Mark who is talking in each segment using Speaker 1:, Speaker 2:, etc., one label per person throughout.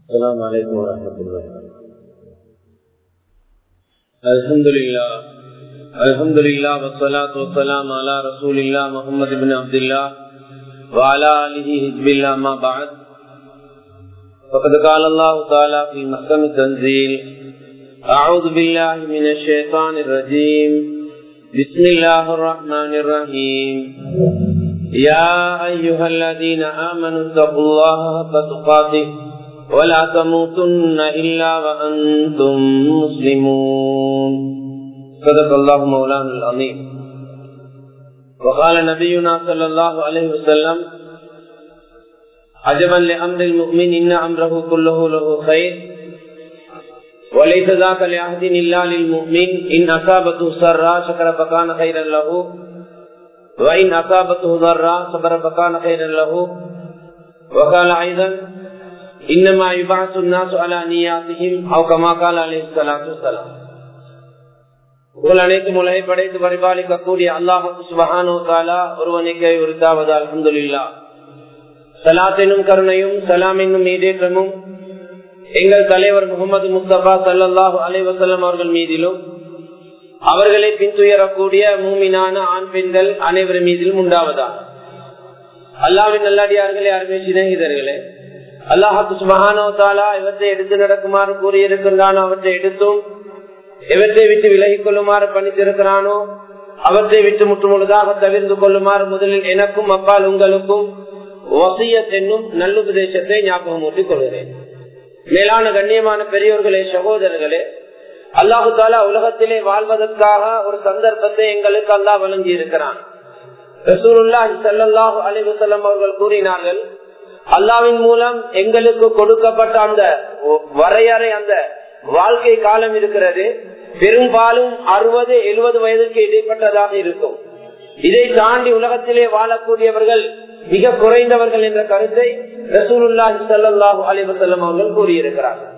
Speaker 1: السلام عليكم ورحمة الله الحمد لله الحمد لله والصلاة والسلام على رسول الله محمد بن عبد الله وعلى آله حزب الله ما بعد فقد قال الله تعالى في محكم التنزيل أعوذ بالله من الشيطان الرجيم بسم الله الرحمن الرحيم يا أيها الذين آمنوا اتقوا الله حق تقاته ولا تموتن إلا وأنتم مسلمون صدق الله مولانا العظيم وقال نبينا صلى الله عليه وسلم عجبا لأمر المؤمن إن أمره كله له خير وليس ذاك لعهد إلا للمؤمن إن أصابته سرا شكر فكان خيرا له وإن أصابته ضرا صبر فكان خيرا له وقال أيضا إنما يبعث الناس على نياتهم أو كما قال عليه الصلاة والسلام உங்கள் அனைத்து உலகை படைத்து பரிபாலிக்கக்கூடிய அல்லாஹு சுபஹானோ தாலா ஒருவனுக்கே உரித்தாவது அலமதுல்லா சலாத் என்னும் கருணையும் சலாம் என்னும் நீதேற்றமும் எங்கள் தலைவர் முகமது முஸ்தபா சல்லாஹூ அலைவசல்லம் அவர்கள் மீதிலும் அவர்களை பின்துயரக்கூடிய மூமினான ஆண் பெண்கள் அனைவர் மீதிலும் உண்டாவதா அல்லாவின் நல்லடியார்களே அருமை சிநேகிதர்களே அல்லாஹாக்கு சுபஹானோ தாலா இவற்றை எடுத்து நடக்குமாறு கூறியிருக்கின்றானோ அவற்றை எடுத்தும் எவற்றை விட்டு விலகிக் கொள்ளுமாறு பணித்திருக்கிறானோ அவற்றை விட்டு முற்றுமுழுதாக தவிர்த்து கொள்ளுமாறு முதலில் எனக்கும் அப்பால் உங்களுக்கும் வசியத் என்னும் நல்லுபதேசத்தை ஞாபகம் ஊட்டிக் கொள்கிறேன் மேலான கண்ணியமான பெரியோர்களே சகோதரர்களே அல்லாஹு தாலா உலகத்திலே வாழ்வதற்காக ஒரு சந்தர்ப்பத்தை எங்களுக்கு அல்லா வழங்கி இருக்கிறான் ரசூலுல்லாஹி ஸல்லல்லாஹு அலைஹி வஸல்லம் அவர்கள் கூறினார்கள் அல்லாவின் மூலம் எங்களுக்கு கொடுக்கப்பட்ட அந்த வரையறை அந்த வாழ்க்கை காலம் இருக்கிறது பெரும்பாலும் அறுபது எழுபது வயதுக்கு இடைப்பட்டதாக இருக்கும் இதை தாண்டி உலகத்திலே வாழக்கூடியவர்கள் மிக குறைந்தவர்கள் என்ற கருத்தை ரசூலுல்லாஹி ஸல்லல்லாஹு அலைஹி வஸல்லம் அவர்கள் கூறியிருக்கிறார்கள்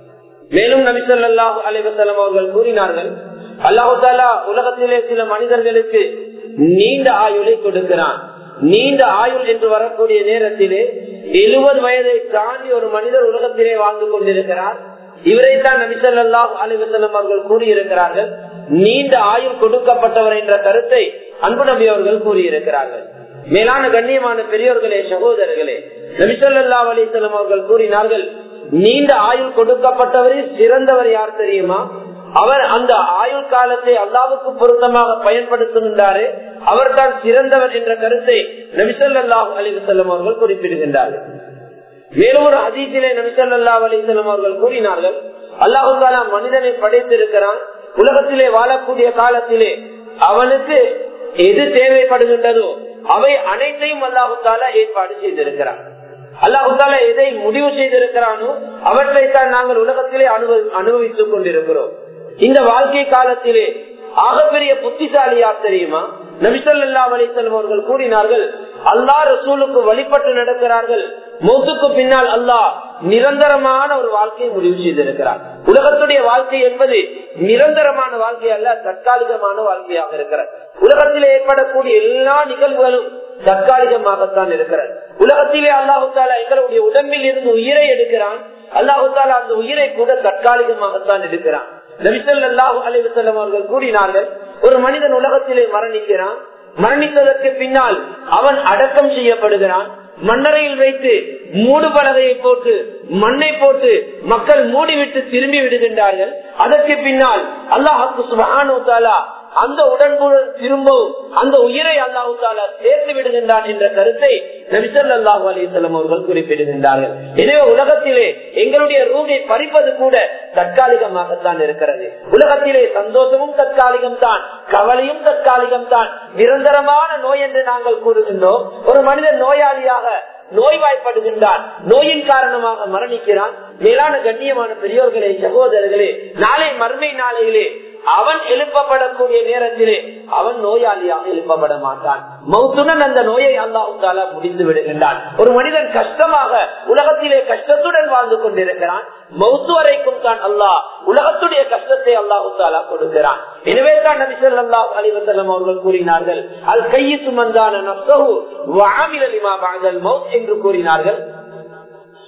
Speaker 1: மேலும் நபி ஸல்லல்லாஹு அலைஹி வஸல்லம் அவர்கள் கூறினார்கள் அல்லாஹு தாலா உலகத்திலே சில மனிதர்களுக்கு நீண்ட ஆயுளை கொடுக்கிறான் நீண்ட ஆயுள் என்று வரக்கூடிய நேரத்திலே எழுபது வயதை தாண்டி ஒரு மனிதர் உலகத்திலே வாழ்ந்து கொண்டிருக்கிறார் இவரைத்தான் நபிசல்லாஹ் அலிவசல்லம் அவர்கள் கூறியிருக்கிறார்கள் நீண்ட ஆயுள் கொடுக்கப்பட்டவர் என்ற கருத்தை அன்பு நபி அவர்கள் கூறியிருக்கிறார்கள் மேலான கண்ணியமான பெரியோர்களே சகோதரர்களே நபிசல்லா அலிசல்லம் அவர்கள் கூறினார்கள் நீண்ட ஆயுள் கொடுக்கப்பட்டவரில் சிறந்தவர் யார் தெரியுமா அவர் அந்த ஆயுள் காலத்தை அல்லாவுக்கு பொருத்தமாக பயன்படுத்துகின்றாரு அவர் தான் சிறந்தவர் என்ற கருத்தை நபிசல்லாஹ் அலிவசல்லம் அவர்கள் குறிப்பிடுகின்றார்கள் மேலும் ஒரு அதிசிலே நபிசல்லா அலிசல்லம் அவர்கள் கூறினார்கள் அல்லாஹு தாலா மனிதனை படைத்திருக்கிறான் உலகத்திலே வாழக்கூடிய காலத்திலே அவனுக்கு எது தேவைப்படுகின்றதோ அவை அனைத்தையும் அல்லாஹு தாலா ஏற்பாடு செய்திருக்கிறான் அல்லாஹு தாலா எதை முடிவு செய்திருக்கிறானோ அவற்றைத்தான் நாங்கள் உலகத்திலே அனுபவித்துக் கொண்டிருக்கிறோம் இந்த வாழ்க்கை காலத்திலே ஆகப்பெரிய புத்திசாலி யார் தெரியுமா நபிசல்லா அலிசல்லம் அவர்கள் கூறினார்கள் அல்லா ரசூலுக்கு வழிபட்டு நடக்கிறார்கள் மௌத்துக்கு பின்னால் அல்லாஹ் நிரந்தரமான ஒரு வாழ்க்கையை முடிவு செய்திருக்கிறார் உலகத்துடைய வாழ்க்கை என்பது நிரந்தரமான வாழ்க்கை அல்ல தற்காலிகமான வாழ்க்கையாக இருக்கிறது உலகத்திலே ஏற்படக்கூடிய எல்லா நிகழ்வுகளும் தற்காலிகமாகத்தான் இருக்கிறது உலகத்திலே அல்லாஹு தாலா எங்களுடைய உடம்பில் இருந்து உயிரை எடுக்கிறான் அல்லாஹு தாலா அந்த உயிரை கூட தற்காலிகமாகத்தான் எடுக்கிறான் நபிசல்லாஹு அலிவசல்லம் அவர்கள் கூறினார்கள் ஒரு மனிதன் உலகத்திலே மரணிக்கிறான் மரணித்ததற்கு பின்னால் அவன் அடக்கம் செய்யப்படுகிறான் மன்னரையில் வைத்து மூடு பலகையை போட்டு மண்ணை போட்டு மக்கள் மூடிவிட்டு திரும்பி விடுகின்றார்கள் அதற்கு பின்னால் அல்லாஹு சுபானு தாலா அந்த உடன்புடன் திரும்பவும் அந்த உயிரை அல்லாஹு தாலா சேர்த்து விடுகின்றான் என்ற கருத்தை நபிசல் அல்லாஹு அலிசல்லம் அவர்கள் குறிப்பிடுகின்றார்கள் எனவே உலகத்திலே எங்களுடைய ரூகை பறிப்பது கூட தற்காலிகமாகத்தான் இருக்கிறது உலகத்திலே சந்தோஷமும் தற்காலிகம் தான் கவலையும் தற்காலிகம் தான் நிரந்தரமான நோய் என்று நாங்கள் கூறுகின்றோம் ஒரு மனிதன் நோயாளியாக நோய்வாய்ப்படுகின்றான் நோயின் காரணமாக மரணிக்கிறான் மேலான கண்ணியமான பெரியோர்களே சகோதரர்களே நாளை மறுமை நாளையிலே அவன் எழுப்பப்படக்கூடிய நேரத்திலே அவன் நோயாளியாக எழுப்பப்பட மாட்டான் மௌத்துடன் அந்த நோயை அல்லாஹு தாலா முடிந்து விடுகின்றான் ஒரு மனிதன் கஷ்டமாக உலகத்திலே கஷ்டத்துடன் வாழ்ந்து கொண்டிருக்கிறான் மௌத்து வரைக்கும் தான் அல்லாஹ் உலகத்துடைய கஷ்டத்தை அல்லாஹு தாலா கொடுக்கிறான் எனவே தான் நபிசல் அல்லாஹ் அலிவசல்லம் அவர்கள் கூறினார்கள் அல் கையு சுமந்தான நப்சஹு வாமிலிமா பாங்கல் மௌத் என்று கூறினார்கள்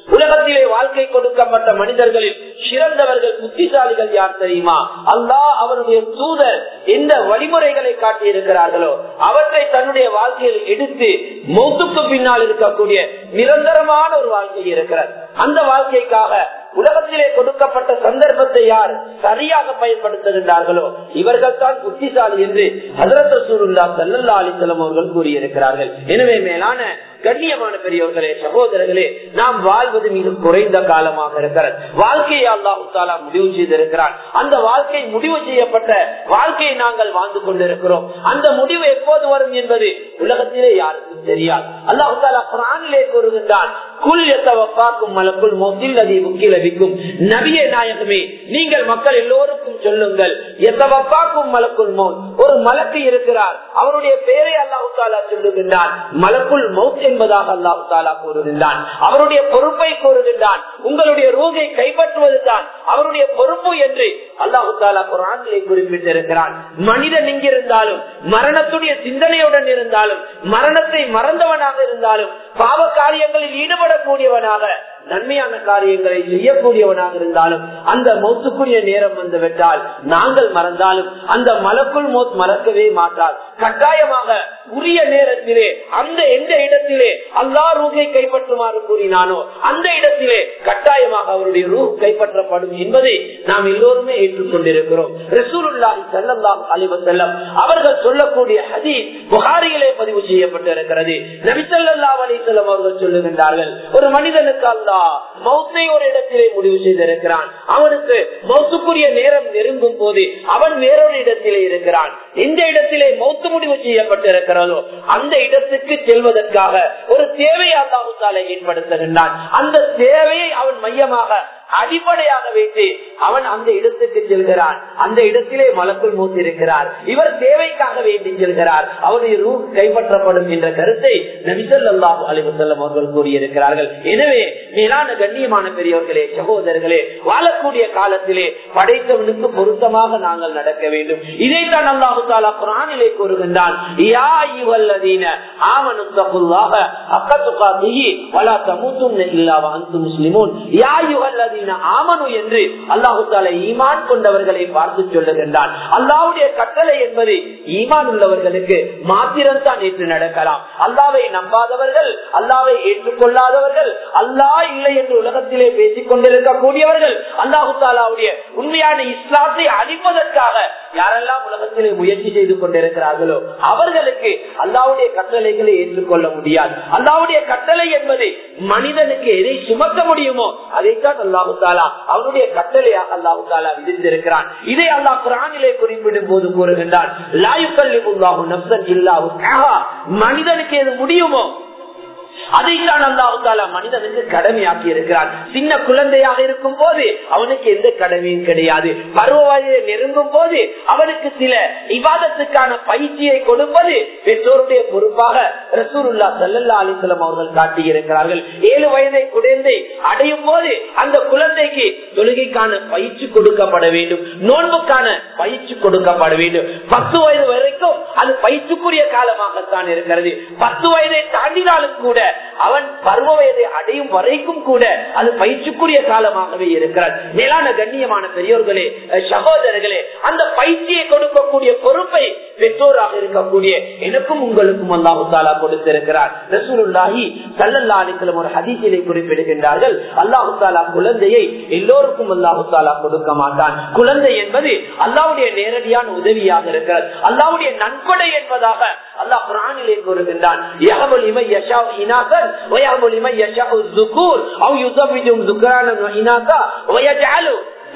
Speaker 1: உலகத்திலே வாழ்க்கை கொடுக்கப்பட்ட மனிதர்களில் சிறந்தவர்கள் புத்திசாலிகள் யார் தெரியுமா அல்லாஹ் அவருடைய தூதர் எந்த வழிமுறைகளை காட்டி இருக்கிறார்களோ அவற்றை தன்னுடைய வாழ்க்கையில் எடுத்து மௌத்துக்கு பின்னால் இருக்கக்கூடிய நிரந்தரமான ஒரு வாழ்க்கை இருக்கிறது அந்த வாழ்க்கைக்காக உலகத்திலே கொடுக்கப்பட்ட சந்தர்ப்பத்தை யார் சரியாக பயன்படுத்துகின்றார்களோ இவர்கள் தான் புத்திசாலி என்று ஹசரத் சூருல்லா சல்லல்லா அலிசலம் அவர்கள் கூறியிருக்கிறார்கள் எனவே மேலான கண்ணியமான பெரியவர்களே சகோதரர்களே நாம் வாழ்வது மிக குறைந்த காலமாக இருக்கிறது வாழ்க்கையை அல்லாஹு தாலா முடிவு செய்திருக்கிறான் அந்த வாழ்க்கை முடிவு செய்யப்பட்ட வாழ்க்கையை நாங்கள் வாழ்ந்து கொண்டிருக்கிறோம் அந்த முடிவு எப்போது வரும் என்பது உலகத்திலே யாருக்கும் தெரியாது அல்லாஹு தாலா குரானிலே கூறுகின்றான் குல் எத்தவப்பாக்கும் மலக்குள் மொத்தில் அதி முக்கிலவிக்கும் நபிய நாயகமே நீங்கள் மக்கள் எல்லோருக்கும் சொல்லுங்கள் எத்தவப்பாக்கும் மலக்குள் மௌத் ஒரு மலக்கு இருக்கிறார் அவருடைய பெயரை அல்லாஹு தாலா சொல்லுகின்றான் மலக்குள் மௌத் என்பதாக அல்லாஹு தாலா கூறுகின்றான் அவருடைய பொறுப்பை கூறுகின்றான் உங்களுடைய ரூகை கைப்பற்றுவதுதான் அவருடைய பொறுப்பு என்று அல்லாஹு தாலா குரானிலே குறிப்பிட்டிருக்கிறான் மனிதன் எங்கிருந்தாலும் மரணத்துடைய சிந்தனையுடன் இருந்தாலும் மரணத்தை மறந்தவனாக இருந்தாலும் பாவ காரியங்களில் ஈடுபடக்கூடியவனாக நன்மையான காரியங்களை செய்யக்கூடியவனாக இருந்தாலும் அந்த மௌத்துக்குரிய நேரம் வந்து விட்டால் நாங்கள் மறந்தாலும் அந்த மலக்குள் மோத் மறக்கவே மாட்டார் கட்டாயமாக உரிய நேரத்திலே அந்த எந்த இடத்திலே அல்லா ரூகை கைப்பற்றுமாறு கூறினானோ அந்த இடத்திலே கட்டாயமாக அவருடைய ரூ கைப்பற்றப்படும் என்பதை நாம் எல்லோருமே ஏற்றுக்கொண்டிருக்கிறோம் ரசூலுல்லாஹி ஸல்லல்லாஹு அலைஹி வஸல்லம் அவர்கள் சொல்லக்கூடிய ஹதீஸ் புகாரியிலே பதிவு செய்யப்பட்டிருக்கிறது நபி ஸல்லல்லாஹு அலைஹி வஸல்லம் அவர்கள் சொல்லுகின்றார்கள் ஒரு மனிதனுக்கு அல்லாஹ் மௌத்தை ஒரு இடத்திலே முடிவு செய்திருக்கிறான் அவனுக்கு மௌத்துக்குரிய நேரம் நெருங்கும் போது அவன் வேறொரு இடத்திலே இருக்கிறான் எந்த இடத்திலே மௌத்து முடிவு செய்யப்பட்டிருக்கிறதோ அந்த இடத்துக்கு செல்வதற்காக ஒரு தேவையை அல்லாஹால ஏற்படுத்துகின்றான் அந்த தேவையை அவன் மையமாக அடிப்படையாக வைத்து அவன் அந்த இடத்துக்கு செல்கிறான் அந்த இடத்திலே மலக்குள் மூத்து இருக்கிறார் இவர் தேவைக்காக வேண்டி செல்கிறார் அவருடைய ரூ கைப்பற்றப்படும் என்ற கருத்தை நபிசல்லாஹு அலிவசல்லம் அவர்கள் கூறியிருக்கிறார்கள் எனவே மேலான கண்ணியமான பெரியவர்களே சகோதரர்களே வாழக்கூடிய காலத்திலே படைத்தவனுக்கு பொருத்தமாக நாங்கள் நடக்க வேண்டும் இதைத்தான் அல்லாஹு தாலா குரானிலே கூறுகின்றான் யா ஐயுவல்லதீன ஆமனுத்தகுல்லாஹ அக்கத்துகாத்திஹி வலா தமுத்துன்ன இல்லா வஅன்தும் முஸ்லிமூன் யா ஐயுவல்லதீன ஆமனு என்று அல்லாஹு தாலா ஈமான் கொண்டவர்களை பார்த்து சொல்லுகின்றான் அல்லாஹ்வுடைய கட்டளை என்பது ஈமான் உள்ளவர்களுக்கு மாத்திரம் தான் நேற்று நடக்கலாம் அல்லாவை நம்பாதவர்கள் அல்லாவை ஏற்றுக்கொள்ளாதவர்கள் அல்லாஹ் இல்லை என்று உலகத்திலே பேசிக் கொண்டிருக்கக்கூடியவர்கள் அல்லாஹு தாலாவுடைய உண்மையான இஸ்லாத்தை அழிப்பதற்காக யாரெல்லாம் உலகத்திலே முயற்சி செய்து கொண்டிருக்கிறார்களோ அவர்களுக்கு அல்லாவுடைய கட்டளைகளை ஏற்றுக்கொள்ள முடியாது அல்லாவுடைய கட்டளை என்பது மனிதனுக்கு எதை சுமக்க முடியுமோ அதைத்தான் அல்லாஹு தாலா அவனுடைய கட்டளையாக அல்லாஹு தாலா விதித்திருக்கிறான் இதை அல்லாஹ் குரானிலே குறிப்பிடும் போது கூறுகின்றான் லாயுக்கல்லிபுல்லாஹு நப்சன் இல்லாஹு மனிதனுக்கு எது முடியுமோ அதைத்தான் அல்லாஹால மனிதனுக்கு கடமையாக்கி இருக்கிறான் சின்ன குழந்தையாக இருக்கும் போது அவனுக்கு எந்த கடமையும் கிடையாது பருவ வயதை நெருங்கும் போது அவனுக்கு சில விவாதத்துக்கான பயிற்சியை கொடுப்பது பெற்றோருடைய பொறுப்பாக ரசூருல்லா சல்லல்லா அலிசலம் அவர்கள் காட்டியிருக்கிறார்கள் ஏழு வயதை குழந்தை அடையும் போது அந்த குழந்தைக்கு தொழுகைக்கான பயிற்சி கொடுக்கப்பட வேண்டும் நோன்புக்கான பயிற்சி கொடுக்கப்பட வேண்டும் பத்து வயது வரைக்கும் அது பயிற்சிக்குரிய காலமாகத்தான் இருக்கிறது பத்து வயதை தாண்டினாலும் கூட அவன் பருவ வயதை அடையும் வரைக்கும் கூட அது பயிற்சிக்குரிய காலமாகவே இருக்கிறார் மேலான கண்ணியமான பெரியோர்களே சகோதரர்களே அந்த பயிற்சியை கொடுக்கக்கூடிய பொறுப்பை பெற்றோராக இருக்கக்கூடிய எனக்கும் உங்களுக்கும் அல்லாஹு தாலா கொடுத்திருக்கிறார் ரசூலுல்லாஹி சல்லல்லா அலிஸ்லம் ஒரு ஹதீசிலை குறிப்பிடுகின்றார்கள் அல்லாஹு தாலா குழந்தையை எல்லோருக்கும் அல்லாஹு தாலா கொடுக்க மாட்டான் குழந்தை என்பது அல்லாவுடைய நேரடியான உதவியாக இருக்கிறது அல்லாவுடைய நன்கொடை என்பதாக அல்லாஹ் குரானிலே கூறுகின்றான் إناثا ويهب لمن يشاء الذكور أو يزوجهم ذكرانا وإناثا ويجعل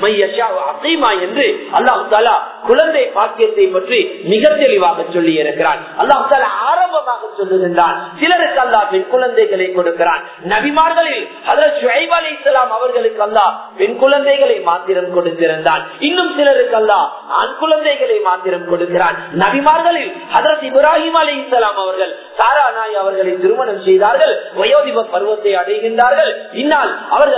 Speaker 1: என்று அல்லாஹு தாலா குழந்தை பாக்கியத்தை பற்றி மிக தெளிவாக சொல்லி இருக்கிறான் அல்லாஹு தாலா ஆரம்பமாக சொல்லுகின்றான் சிலருக்கு அல்லாஹ் பெண் குழந்தைகளை கொடுக்கிறான் நபிமார்களில் ஷுவைப் அலி இஸ்லாம் அவர்களுக்கு அல்லாஹ் பெண் குழந்தைகளை மாத்திரம் கொடுத்திருந்தான் இன்னும் சிலருக்கு அல்லாஹ் ஆண் குழந்தைகளை மாத்திரம் கொடுக்கிறான் நபிமார்களில் ஹதரத் இப்ராஹிம் அலி இஸ்லாம் அவர்கள் சாரா நாய் அவர்களை திருமணம் செய்தார்கள் வயோதிப பருவத்தை அடைகின்றார்கள் இன்னால் அவர்கள் ஆஜர்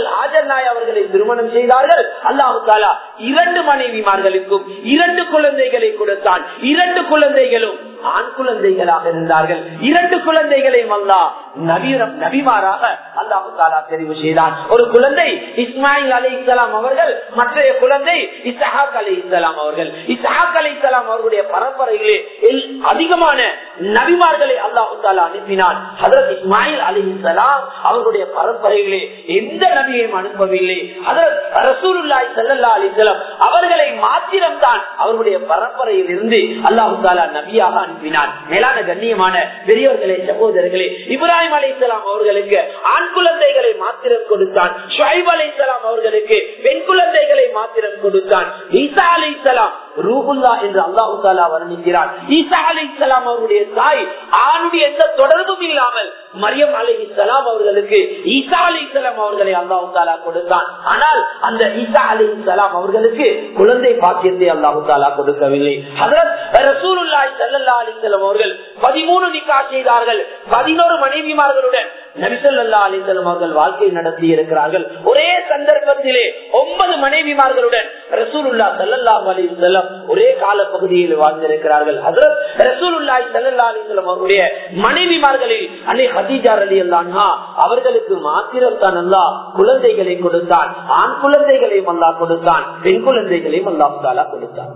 Speaker 1: நாய் அவர்களை திருமணம் செய்தார்கள் அல்லாஹு தாலா இரண்டு மனைவிமார்களுக்கும் இரண்டு குழந்தைகளை கொடுத்தான் இரண்டு குழந்தைகளும் ஆண் குழந்தைகளாக இருந்தார்கள் இரண்டு குழந்தைகளையும் அல்லா நவீனம் நபிமாராக அல்லாஹு தாலா தெரிவு செய்தான் ஒரு குழந்தை இஸ்மாயில் அலி இஸ்லாம் அவர்கள் மற்றைய குழந்தை இசஹாக் அலி இஸ்லாம் அவர்கள் இசஹாக் அலி இஸ்லாம் அவர்களுடைய பரம்பரையிலே அதிகமான நபிமார்களை அல்லாஹு தாலா அனுப்பினான் அதற்கு இஸ்மாயில் அலி இஸ்லாம் அவர்களுடைய பரம்பரையிலே எந்த நபியையும் அனுப்பவில்லை அதற்கு ரசூலுல்லாய் சல்லா அலிஸ்லாம் அவர்களை மாத்திரம்தான் அவர்களுடைய பரம்பரையில் இருந்து அல்லாஹு தாலா நபியாக அனுப்பினான் மேலான கண்ணியமான பெரியவர்களே சகோதரர்களே இப்ராஹிம் அலி இஸ்லாம் அவர்களுக்கு ஆண் குழந்தைகளை மாத்திரம் கொடுத்தான் ஷுவைப் அலி இஸ்லாம் அவர்களுக்கு பெண் குழந்தைகளை மாத்திரம் கொடுத்தான் ஈசா அலி இஸ்லாம் ரூபுல்லா என்று அல்லாஹு தாலா வர்ணிக்கிறார் ஈசா அலி இஸ்லாம் அவருடைய தாய் ஆணுடைய எந்த தொடர்பும் இல்லாமல் மரியம் அலி இஸ்லாம் அவர்களுக்கு ஈசா அலி இஸ்லாம் அவர்களை அல்லாஹு தாலா கொடுத்தான் ஆனால் அந்த ஈசா அலி இஸ்லாம் அவர்களுக்கு குழந்தை பாக்கியத்தை அல்லாஹு தாலா கொடுக்கவில்லை ரசூலுல்லாய் சல்லா அலிசல்லம் அவர்கள் பதிமூணு நிக்கா செய்தார்கள் பதினோரு மனைவிமார்களுடன் நபிசல்லா அலிசல்லம் அவர்கள் வாழ்க்கை நடத்தி இருக்கிறார்கள் ஒரே சந்தர்ப்பத்திலே ஒன்பது மனைவிமார்களுடன் ரசூலுல்லா சல்லல்லா அலிசல்லம் ஒரே கால பகுதியில் வாழ்ந்திருக்கிறார்கள் ரசூலுல்லாய் சல்லல்லா அலிசல்லம் அவருடைய மனைவிமார்களில் அன்னை ஹதீஜார் அலி அல்லான்ஹா அவர்களுக்கு மாத்திரம் தான் அல்லா குழந்தைகளை கொடுத்தான் ஆண் குழந்தைகளையும் அல்லா கொடுத்தான் பெண் குழந்தைகளையும் அல்லாஹாலா கொடுத்தான்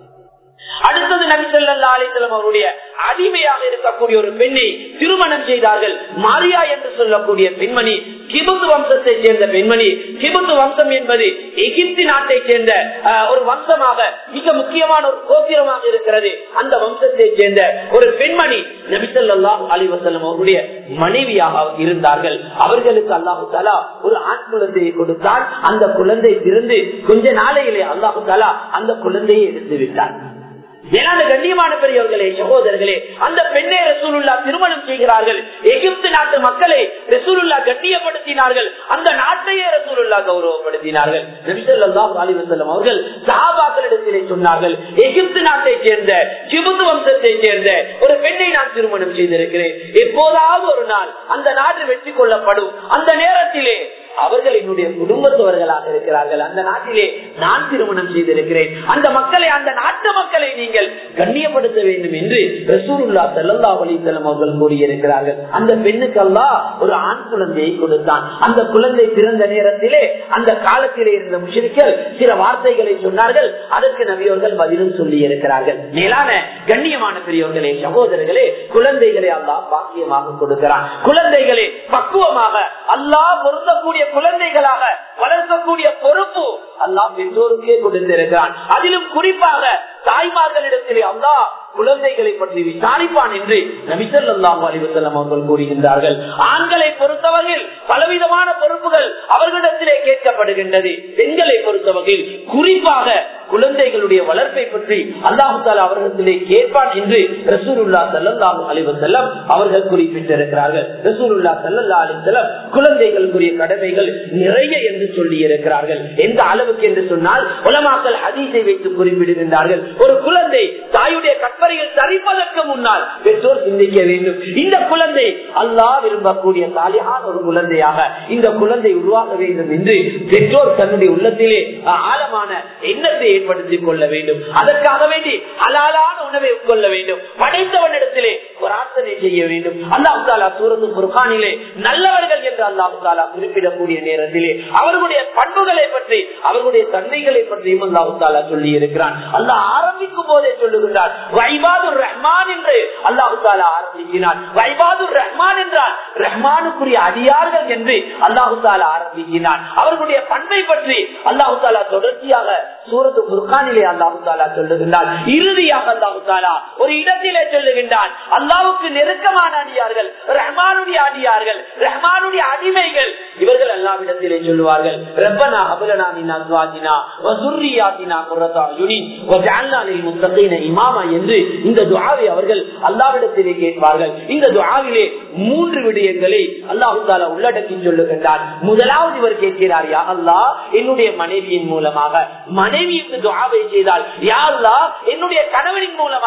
Speaker 1: அடுத்தது நபிசல்லா அலிசல்லம் அவருடைய அடிமையாக இருக்கக்கூடிய ஒரு பெண்ணை திருமணம் செய்தார்கள் மாரியா என்று சொல்லக்கூடிய பெண்மணி கிபுத்து வம்சத்தை சேர்ந்த பெண்மணி கிபுத்து வம்சம் என்பது எகிப்து நாட்டை சேர்ந்த ஒரு வம்சமாக மிக முக்கியமான ஒரு கோத்திரமாக இருக்கிறது அந்த வம்சத்தை சேர்ந்த ஒரு பெண்மணி நபிசல்லா அலி வசல்லம் அவருடைய மனைவியாக இருந்தார்கள் அவர்களுக்கு அல்லாஹு தாலா ஒரு ஆண் குழந்தையை கொடுத்தால் அந்த குழந்தை பிறந்து கொஞ்ச நாளையிலே அல்லாஹு தாலா அந்த குழந்தையை எடுத்து விட்டார் ஏனாத கண்ணியமான பெரியவர்களே சகோதரர்களே அந்த பெண்ணை ரசூலுல்லா திருமணம் செய்கிறார்கள் எகிப்து நாட்டு மக்களை ரசூலுல்லா கண்ணியப்படுத்தினார்கள் அந்த நாட்டையே ரசூலுல்லா கௌரவப்படுத்தினார்கள் அலிவசல்லம் அவர்கள் சஹாபாக்களிடத்திலே சொன்னார்கள் எகிப்து நாட்டை சேர்ந்த சிபுத்து வம்சத்தை சேர்ந்த ஒரு பெண்ணை நான் திருமணம் செய்திருக்கிறேன் எப்போதாவது ஒரு நாள் அந்த நாடு வெற்றி கொள்ளப்படும் அந்த நேரத்திலே அவர்கள் என்னுடைய குடும்பத்தவர்களாக இருக்கிறார்கள் அந்த நாட்டிலே நான் திருமணம் செய்திருக்கிறேன் அந்த மக்களை அந்த நாட்டு மக்களை நீங்கள் கண்ணியப்படுத்த வேண்டும் என்று ரசூருல்லா செல்லல்லா அலிசல்லம் அவர்கள் கூறியிருக்கிறார்கள் அந்த பெண்ணுக்கல்லா ஒரு ஆண் குழந்தையை கொடுத்தான் அந்த குழந்தை பிறந்த நேரத்திலே அந்த காலத்திலே இருந்த முஷிரிக்கல் சில வார்த்தைகளை சொன்னார்கள் அதற்கு நவியவர்கள் பதிலும் சொல்லி இருக்கிறார்கள் மேலான கண்ணியமான பெரியவர்களே சகோதரர்களே குழந்தைகளை அல்லா பாக்கியமாக கொடுக்கிறான் குழந்தைகளை பக்குவமாக அல்லா பொருந்தக்கூடிய குழந்தைகளாக வளர்க்கக்கூடிய பொறுப்பு அல்லா பெற்றோருக்கே கொடுத்திருக்கிறான் அதிலும் குறிப்பாக தாய்மார்களிடத்திலே அல்லா குழந்தைகளை பற்றி விசாரிப்பான் என்று நபிசல்லாஹு அலிவசல்லம் அவர்கள் கூறுகின்றார்கள் ஆண்களை பொறுத்தவரையில் பலவிதமான பொறுப்புகள் அவர்களிடத்திலே கேட்கப்படுகின்றது பெண்களை பொறுத்தவகையில் குறிப்பாக குழந்தைகளுடைய வளர்ப்பை பற்றி அல்லாஹு தாலா அவர்களிடத்திலே கேட்பான் என்று ரசூலுல்லா சல்லாஹூ அலிவசல்லம் அவர்கள் குறிப்பிட்டிருக்கிறார்கள் ரசூலுல்லா சல்லா அலிசல்லம் குழந்தைகளுக்குரிய கடமைகள் நிறைய என்று சொல்லி இருக்கிறார்கள் எந்த அளவுக்கு என்று சொன்னால் உலமாக்கல் ஹதீஸை வைத்து குறிப்பிடுகின்றார்கள் ஒரு குழந்தை தாயுடைய கற்பனையில் தரிப்பதற்கு முன்னால் பெற்றோர் சிந்திக்க வேண்டும் இந்த குழந்தை அல்லாஹ் விரும்பக்கூடிய சாலியான ஒரு குழந்தையாக இந்த குழந்தை உருவாக வேண்டும் என்று பெற்றோர் தன்னுடைய உள்ளத்திலே ஆழமான எண்ணத்தை ஏற்படுத்திக் கொள்ள வேண்டும் அதற்காக வேண்டி அலாலான உணவை உட்கொள்ள வேண்டும் படைத்தவனிடத்திலே பிரார்த்தனை செய்ய வேண்டும் அல்லாஹு தாலா சூரத்து புர்கானிலே நல்லவர்கள் என்று அல்லாஹு தாலா குறிப்பிடக்கூடிய நேரத்திலே அவர்களுடைய பண்புகளை பற்றி அவர்களுடைய தன்மைகளை பற்றியும் அல்லாஹு தாலா சொல்லி இருக்கிறான் அல்லாஹ் ஆரம்பிக்கும் போதே சொல்லுகின்றார் வைபாதுர் ரஹ்மான் என்று அல்லாஹு தாலா ஆரம்பிக்கிறார் வைபாதுர் ரஹ்மான் என்றால் ரஹ்மானுக்குரிய அடியார்கள் என்று அல்லாஹு தாலா ஆரம்பிக்கிறான் அவர்களுடைய பண்பை பற்றி அல்லாஹு தாலா தொடர்ச்சியாக சூரத்து புர்கானிலே அல்லாஹு தாலா சொல்லுகின்றார் இறுதியாக அல்லாஹு தாலா ஒரு இடத்திலே சொல்லுகின்றான் அல்லாவுக்கு நெருக்கமான அடியார்கள் ரஹ்மானுடைய அடியார்கள் ரஹ்மானுடைய அடிமைகள் இவர்கள் எல்லாவிடத்திலே சொல்லுவார்கள் ரப்பனா அபலனா மின் அஸ்வாஜினா வசுர்ரியாத்தினா குர்ரதா யுனி வஜஅல்னா லில் முத்தகீன இமாமா என்று இந்த துஆவை அவர்கள் அல்லாஹ்விடத்திலே கேட்பார்கள் இந்த துஆவிலே மூன்று விடயங்களை அல்லாஹ் தஆலா உள்ளடக்கி சொல்லுகின்றார் முதலாவது இவர் கேட்கிறார் யா அல்லாஹ் என்னுடைய மனைவியின் மூலமாக மனைவிக்கு துஆவை செய்தால் யா அல்லாஹ் என்னுடைய கணவனின் மூலமாக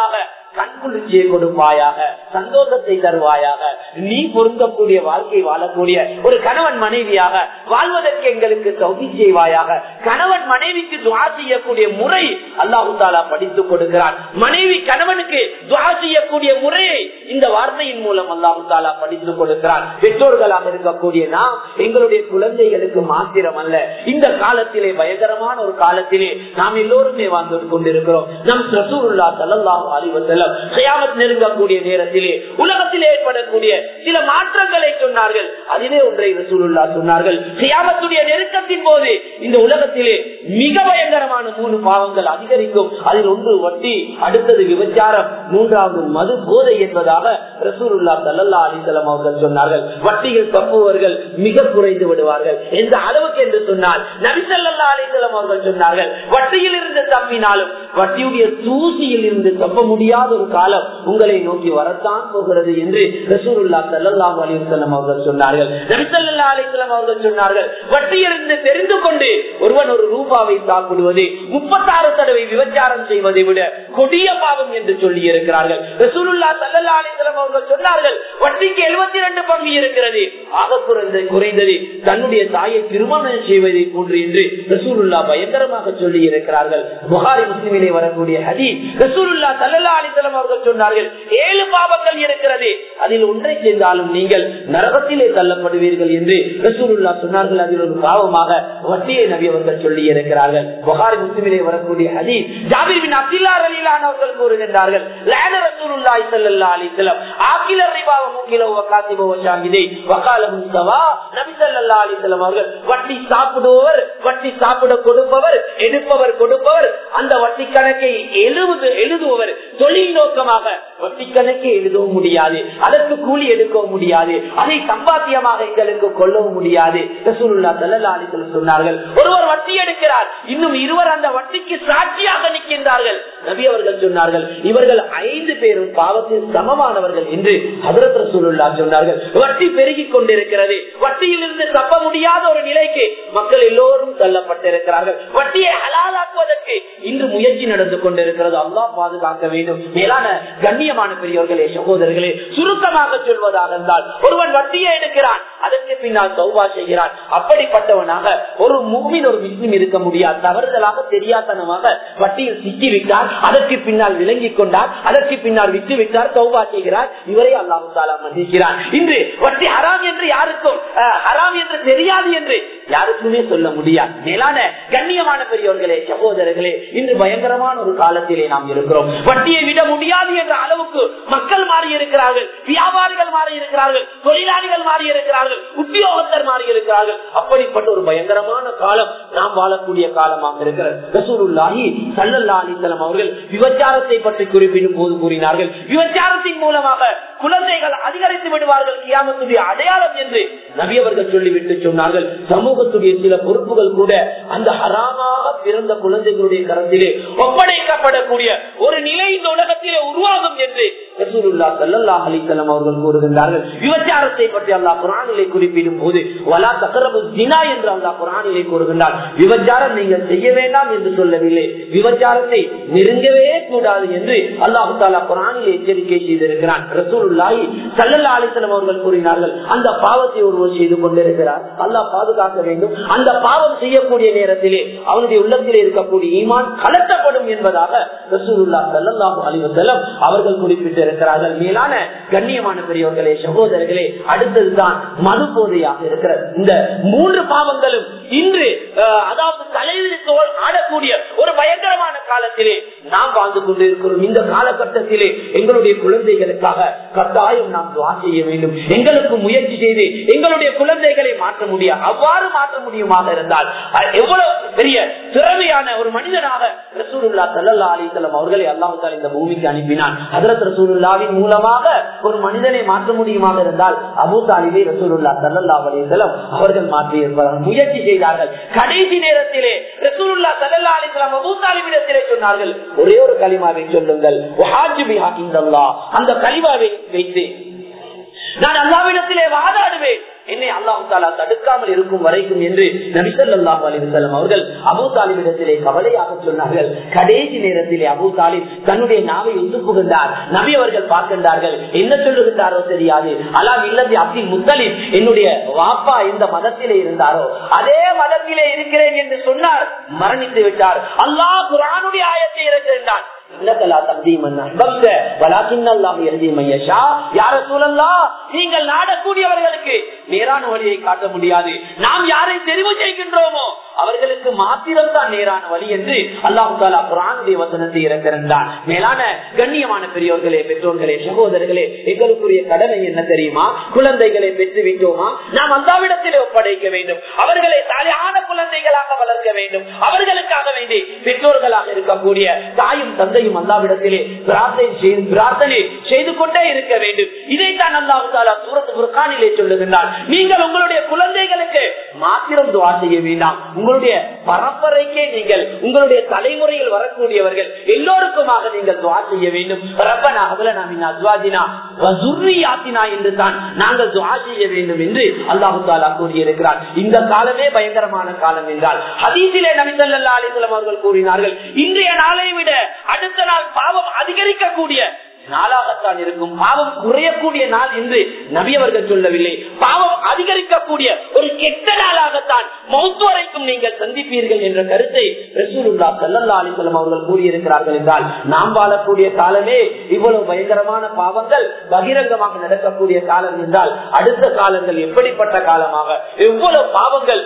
Speaker 2: கண்குளிர்ச்சியை கொடுப்பாயாக சந்தோஷத்தை தருவாயாக நீ பொருந்தக்கூடிய வாழ்க்கை வாழக்கூடிய ஒரு கணவன் மனைவியாக வாழ்வதற்கு எங்களுக்கு தகுதி செய்வாயாக கணவன் மனைவிக்கு துவா செய்யக்கூடிய முறை அல்லாஹு தாலா படித்துக் கொடுக்கிறான் மனைவி கணவனுக்கு துவா செய்யக்கூடிய முறையை இந்த வார்த்தையின் மூலம் அல்லாஹு தாலா படித்துக் கொடுக்கிறான் பெற்றோர்களாக இருக்கக்கூடிய நாம் எங்களுடைய குழந்தைகளுக்கு மாத்திரம் அல்ல இந்த காலத்திலே பயங்கரமான ஒரு காலத்திலே நாம் எல்லோருமே வாழ்ந்து கொண்டிருக்கிறோம் நம் ரசூலுல்லா சல்லாஹு அலிவசல்லம் கயாமத் நெருங்கக்கூடிய நேரத்திலே உலகத்தில் ஏற்படக்கூடிய சில மாற்றங்களை சொன்னார்கள் அதிலே ஒன்றை ரசூலுல்லா சொன்னார்கள் கயாமத்துடைய நெருக்கத்தின் போது இந்த உலகத்திலே மிக பயங்கரமான மூணு பாவங்கள் அதிகரிக்கும் அதில் ஒன்று வட்டி அடுத்தது விபச்சாரம் மூன்றாவது மது போதை என்பதாக ரசூலுல்லா சல்லா அலிசலம் அவர்கள் சொன்னார்கள் வட்டியில் தப்புவர்கள் மிக குறைந்து விடுவார்கள் எந்த அளவுக்கு என்று சொன்னால் நபிசல்லா அலிசலம் அவர்கள் சொன்னார்கள் வட்டியில் இருந்து தப்பினாலும் வட்டியுடைய தூசியில் இருந்து தப்ப முடியாத ஒரு காலம் உங்களை நோக்கி வரத்தான் போகிறது என்று ரசூலுல்லா சல்லாஹ் அலிசல்லம் அவர்கள் சொன்னார்கள் நபிசல்லா அலிசல்லாம் அவர்கள் சொன்னார்கள் வட்டியிலிருந்து தெரிந்து கொண்டு ஒருவன் ஒரு ரூபாவை சாப்பிடுவது முப்பத்தாறு தடவை விபச்சாரம் செய்வதை விட கொடிய பாவம் என்று சொல்லி இருக்கிறார்கள் ரசூலுல்லா சல்லா அலிசல்லாம் அவர்கள் சொன்னார்கள் வட்டிக்கு எழுபத்தி ரெண்டு பங்கு இருக்கிறது ஆக குறைந்த குறைந்தது தன்னுடைய தாயை திருமணம் செய்வதை போன்று என்று ரசூலுல்லா பயங்கரமாக சொல்லி இருக்கிறார்கள் புகாரி முஸ்லிமிலே வரக்கூடிய ஹதி ரசூலுல்லா சல்லா அலிசல்லாம் அவர்கள் சொன்னார்கள் ஏழு பாவங்கள் இருக்கிறது அதில் ஒன்றை செய்தாலும் நீங்கள் நரகத்திலே தள்ளப்படுவீர்கள் என்று ரசூலுல்லா சொன்னார்கள் அதில் ஒரு பாவமாக வட்டியை நபி அவர்கள் சொல்லி இருக்கிறார்கள் புகாரி முஸ்லிமிலே வரக்கூடிய ஹதி ஜாபிர் அப்துல்லா அலிலான் அவர்கள் கூறுகின்றார்கள் லேன ரசூலுல்லாஹி ஸல்லல்லாஹு அலைஹி வஸல்லம் ஆகில ரிபாவ முகில வகாதிப வஷாஹிதை வகாலஹும் சவா நபி ஸல்லல்லாஹு அலைஹி வஸல்லம் அவர்கள் வட்டி சாப்பிடுபவர் வட்டி சாப்பிட கொடுப்பவர் எடுப்பவர் கொடுப்பவர் அந்த வட்டி கணக்கை எழுது எழுதுபவர் தொழில் நோக்கமாக வட்டி கணக்கை எழுதவும் முடியாது அதற்கு கூலி எடுக்கவும் முடியாது அதை சம்பாத்தியமாக எங்களுக்கு கொள்ளவும் முடியாது ரசூலுல்லாஹி ஸல்லல்லாஹு அலைஹி வஸல்லம் சொன்னார்கள் ஒருவர் வட்டி எடுக்கிறார் இன்னும் இருவர் அந்த வட்டிக்கு சாட்சியாக நிற்கின்றார்கள் நபி அவர்கள் சொன்னார்கள் இவர்கள் ஐந்து பேரும் பாவத்தில் சமமானவர்கள் என்று ஹதரத் ரசூலுல்லா சொன்னார்கள் வட்டி பெருகிக் கொண்டிருக்கிறது வட்டியில் இருந்து தப்ப முடியாத ஒரு நிலைக்கு மக்கள் எல்லோரும் தள்ளப்பட்டிருக்கிறார்கள் வட்டியை ஹலாலாக்குவதற்கு இன்று முயற்சி நடந்து கொண்டிருக்கிறது அல்லா பாதுகாக்க வேண்டும் மேலான கண்ணியமான பெரியவர்களே சகோதரர்களே சுருக்கமாக சொல்வதாக இருந்தால் ஒருவன் வட்டியை எடுக்கிறான் அதற்கு பின்னால் சௌபா செய்கிறான் அப்படிப்பட்டவனாக ஒரு மூமின் ஒரு முஸ்லிம் இருக்க முடியாது தவறுதலாக தெரியாதனமாக வட்டியில் சிக்கிவிட்டார் அதற்கு பின்னால் விளங்கிக் கொண்டார் அதற்கு பின்னால் விட்டு விட்டார் சௌபா செய்கிறார் இவரை அல்லாஹு தாலா மன்னிக்கிறார் இன்று வட்டி ஹராம் என்று யாருக்கும் அஹ், ஹராம் என்று தெரியாது என்று யாருக்குமே சொல்ல முடியாது மேலான கண்ணியமான பெரியவர்களே சகோதரர்களே இன்று பயங்கரமான ஒரு காலத்திலே நாம் இருக்கிறோம் வட்டியை விட முடியாது என்ற அளவுக்கு மக்கள் மாறி இருக்கிறார்கள் வியாபாரிகள் மாறி இருக்கிறார்கள் தொழிலாளிகள் மாறி இருக்கிறார்கள் உத்தியோகத்தர் மாறி இருக்கிறார்கள் அப்படிப்பட்ட ஒரு பயங்கரமான காலம் நாம் வாழக்கூடிய காலமாக இருக்கிறது ரசூலுல்லாஹி சல்லல்லா அலிசலம் அவர்கள் விபச்சாரத்தை பற்றி குறிப்பிடும் போது கூறினார்கள் விபச்சாரத்தின் மூலமாக குழந்தைகள் அதிகரித்து விடுவார்கள் கியாமத்துடைய அடையாளம் என்று நபி அவர்கள் சொல்லிவிட்டு சொன்னார்கள் சமூகத்துடைய சில பொறுப்புகள் கூட அந்த ஹராமாக பிறந்த குழந்தைகளுடைய கரத்திலே ஒப்படைக்கப்படக்கூடிய ஒரு நிலை இந்த உலகத்திலே உருவாகும் என்று ரசூலுல்லா ஸல்லல்லாஹு அலைஹி வஸல்லம் அவர்கள் கூறுகின்றார்கள் விபச்சாரத்தை பற்றி அல்லாஹ் குர்ஆனிலே குறிப்பிடும் போது வலா தக்ரபு ஜினா என்று அல்லாஹ் குர்ஆனிலே கூறுகின்றார் விபச்சாரம் நீங்கள் செய்ய வேண்டாம் என்று சொல்லவில்லை விபச்சாரத்தை நெருங்கவே கூடாது என்று அல்லாஹு தாலா குர்ஆனிலே எச்சரிக்கை செய்திருக்கிறான் ரசூலுல்லாஹி ஸல்லல்லாஹு அலைஹி வஸல்லம் அவர்கள் கூறினார்கள் அந்த பாவத்தை ஒருவர் செய்து கொண்டிருக்கிறார் அல்லாஹ் பாதுகாக்க வேண்டும் அந்த பாவம் செய்யக்கூடிய நேரத்திலே அவனுடைய உள்ளத்திலே இருக்கக்கூடிய ஈமான் கலட்டப்படும் என்பதாக ரசூலுல்லாஹ் ஸல்லல்லாஹு அலைஹி வஸல்லம் அவர்கள் குறிப்பிட்டிருக்கிறார்கள் மேலான கண்ணியமான பெரியவர்களே சகோதரர்களே அடுத்ததுதான் மது போதையாக இருக்கிறது இந்த மூன்று பாவங்களும் இன்று அஹ், அதாவது தலைவிரித்தோல் ஆடக்கூடிய ஒரு பயங்கரமான காலத்திலே நாம் வாழ்ந்து கொண்டிருக்கிறோம் இந்த காலகட்டத்திலே எங்களுடைய குழந்தைகளுக்காக கட்டாயம் நாம் துவா செய்ய வேண்டும் எங்களுக்கு முயற்சி செய்து எங்களுடைய குழந்தைகளை மாற்ற முடியாது அவ்வாறு மாற்ற முடியுமாக இருந்தால் அஹ், எவ்வளவு பெரிய திறமையான ஒரு மனிதனாக ரசூலுல்லா சல்லா அலிசல்லாம் அவர்களை அல்லாஹால இந்த பூமிக்கு அனுப்பினான் ஹதரத் ரசூலுல்லாவின் மூலமாக ஒரு மனிதனை மாற்ற முடியுமாக இருந்தால் அபு தாலிபை ரசூலுல்லா சல்லா அலிசல்லாம் அவர்கள் மாற்றி இருப்பார்கள் முயற்சி செய்தார்கள் கடைசி நேரத்திலே ரசூலுல்லா சல்லா அலிசல்லாம் அபு தாலிபிடத்திலே சொன்னார்கள் ஒரே ஒரு களிமாவை சொல்லுங்கள் வஹாஜு பிஹா இந்தல்லாஹ். அந்த களிமாவை வைத்து நான் அல்லாவிடத்திலே வாதாடுவேன் என்னை அல்லாஹு தாலா தடுக்காமல் இருக்கும் வரைக்கும் என்று நபிசல்லாஹு அலிவசல்லம் அவர்கள் அபு தாலிபிடத்திலே கவலையாக சொன்னார்கள் கடைசி நேரத்திலே அபு தாலிப் தன்னுடைய நாவை ஒத்து புகுந்தார் நபி அவர்கள் பார்க்கின்றார்கள் என்ன சொல்லுகின்றாரோ தெரியாது அலாம் இல்லது அப்துல் முத்தலிப் என்னுடைய வாப்பா எந்த மதத்திலே இருந்தாரோ அதே மதத்திலே இருக்கிறேன் என்று சொன்னார் மரணித்து விட்டார் அல்லாஹ் குரானுடைய ஆயத்தை இறக்கின்றான் நீங்கள் நாடக்கூடியவர்களுக்கு நேரான வழியை காட்ட முடியாது நாம் யாரை தெரிவு செய்கின்றோமோ அவர்களுக்கு மாத்திரம் தான் நேரான வழி என்று அல்லாஹு தாலா குரானுடைய வசனத்தை இறக்கின்றான் மேலான கண்ணியமான பெரியோர்களே பெற்றோர்களே சகோதரர்களே எங்களுக்குரிய கடமை என்ன தெரியுமா குழந்தைகளை பெற்று விட்டோமா நாம் அந்தாவிடத்திலே ஒப்படைக்க வேண்டும் அவர்களை தலையான குழந்தைகளாக வளர்க்க வேண்டும் அவர்களுக்காக வேண்டி பெற்றோர்களாக இருக்கக்கூடிய தாயும் தந்தையும் அல்லாவிடத்திலே பிரார்த்தனை செய்து பிரார்த்தனை செய்து கொண்டே இருக்க வேண்டும் இதைத்தான் அல்லாஹு தாலா சூரத்து புர்கானிலே சொல்லுகின்றார் நீங்கள் உங்களுடைய குழந்தைகளுக்கு மாத்திரம் துவா செய்ய வேண்டாம் உங்களுடைய பரம்பரைக்கே நீங்கள் உங்களுடைய தலைமுறையில் வரக்கூடியவர்கள் எல்லோருக்குமாக நீங்கள் துவா செய்ய வேண்டும் ரப்பனா அவல நாம் அத்வாதினா வசுர்ரியாத்தினா என்று தான் நாங்கள் துவா செய்ய வேண்டும் என்று அல்லாஹு தாலா கூறியிருக்கிறார் இந்த காலமே பயங்கரமான காலம் என்றால் ஹதீசிலே நபிசல்லா அலிசல்லாம் அவர்கள் கூறினார்கள் இன்றைய நாளை விட அடுத்த நாள் பாவம் அதிகரிக்கக்கூடிய நாளாகத்தான் இருக்கும் பாவம் குறையக்கூடிய நாள் என்று நபியவர்கள் சொல்லவில்லை பாவம் அதிகரிக்கக்கூடிய ஒரு கெட்ட நாளாகத்தான் மௌத்து வரைக்கும் நீங்கள் சந்திப்பீர்கள் என்ற கருத்தை ரசூலுல்லா சல்லல்லா அலிசல்லம் அவர்கள் கூறியிருக்கிறார்கள் என்றால் நாம் வாழக்கூடிய காலமே இவ்வளவு பயங்கரமான பாவங்கள் பகிரங்கமாக நடக்கக்கூடிய காலம் என்றால் அடுத்த காலங்கள் எப்படிப்பட்ட காலமாக எவ்வளவு பாவங்கள்